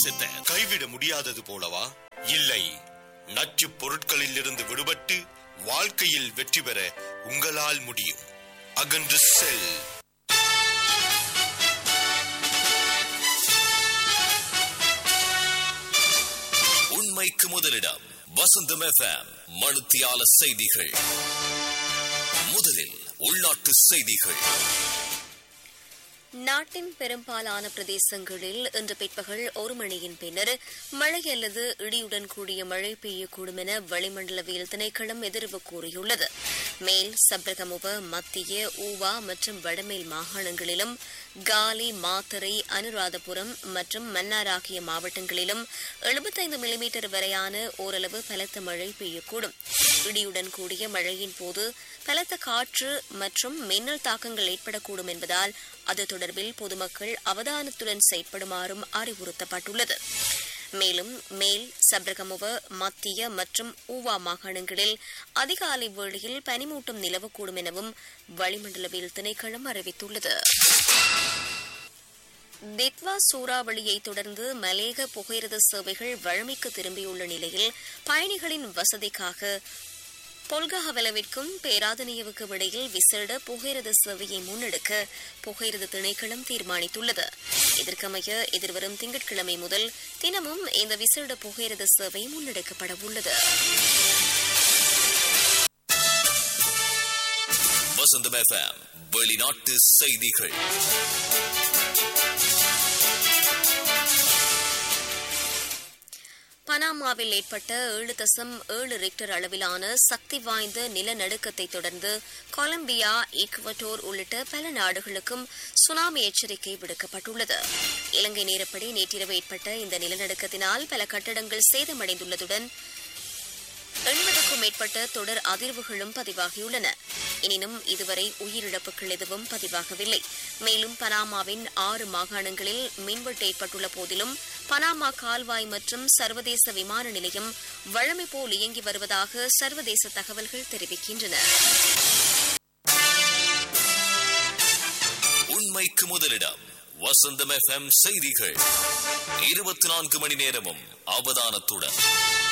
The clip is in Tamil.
நேசித்த கைவிட முடியாதது போலவா இல்லை நச்சு பொருட்களில் இருந்து விடுபட்டு வாழ்க்கையில் வெற்றி பெற உங்களால் முடியும் அகன்று செல் உண்மைக்கு முதலிடம் வசந்தம் எஃப்எம் மனுத்தியால செய்திகள் முதலில் உள்நாட்டு செய்திகள் நாட்டின் பெரும்பாலான பிரதேசங்களில் இன்று பிற்பகல் ஒரு மணியின் பின்னர் மழை அல்லது இடியுடன் கூடிய மழை பெய்யக்கூடும் என வளிமண்டலவியல் திணைக்களம் எதிர்வு கூறியுள்ளது மேல் சப்ரகமுவ மத்திய ஊவா மற்றும் வடமேல் மாகாணங்களிலும் காலி மாத்தறை அனுராதபுரம் மற்றும் மன்னார் ஆகிய மாவட்டங்களிலும் 75 மில்லிமீட்டர் வரையான ஓரளவு பலத்த மழை பெய்யக்கூடும் இடியுடன் கூடிய மழையின் போது பலத்த காற்று மற்றும் மின்னல் தாக்கங்கள் ஏற்படக்கூடும் என்பதால் அது தொடர்பில் பொதுமக்கள் அவதானத்துடன் செயற்படுமாறும் அறிவுறுத்தப்பட்டுள்ளது மேலும் மேல் சப்ரகமுவ மத்திய மற்றும் ஊவா மாகாணங்களில் அதிகாலை வேளையில் பனிமூட்டம் நிலவக்கூடும் எனவும் வளிமண்டலவியல் திணைக்களம் அறிவித்துள்ளது தித்வா சூறாவளியை தொடர்ந்து மலேக புகையிரத சேவைகள் வழமைக்கு திரும்பியுள்ள நிலையில் பயணிகளின் வசதிக்காக பொல்கஹவலவிற்கும் பேராதனியவுக்கும் இடையில் விசேட புகையிரத சேவையை முன்னெடுக்க புகையிரத திணைக்களம் தீர்மானித்துள்ளது இதற்கமைய எதிர்வரும் திங்கட்கிழமை முதல் தினமும் இந்த விசேட புகையிரத சேவை முன்னெடுக்கப்பட உள்ளது வசந்தம் எஃப்எம் வெளிநாட்டு செய்திகள் பனாமாவில் ஏற்பட்ட ஏழு தசம் ஏழு ரிக்டர் அளவிலான சக்தி வாய்ந்த நிலநடுக்கத்தை தொடர்ந்து கொலம்பியா ஈக்குவட்டோர் உள்ளிட்ட பல நாடுகளுக்கும் சுனாமி எச்சரிக்கை விடுக்கப்பட்டுள்ளது இலங்கை நேரப்படி நேற்றிரவு ஏற்பட்ட இந்த நிலநடுக்கத்தினால் பல கட்டடங்கள் சேதமடைந்துள்ளதுடன் எண்பதுக்கும் மேற்பட்ட தொடர் அதிர்வுகளும் பதிவாகியுள்ளன எனினும் இதுவரை உயிரிழப்புகள் எதுவும் பதிவாகவில்லை மேலும் பனாமாவின் ஆறு மாகாணங்களில் மின்வெட்டு ஏற்பட்டுள்ள போதிலும் பனாமா கால்வாய் மற்றும் சர்வதேச விமான நிலையம் வழமை போல் இயங்கி வருவதாக சர்வதேச தகவல்கள் தெரிவிக்கின்றன உண்மைக்கு முதலிடம் வசந்தம் எஃப்எம் செய்திகள் இருபத்தி நான்கு மணி நேரமும் அவதானத்துடன்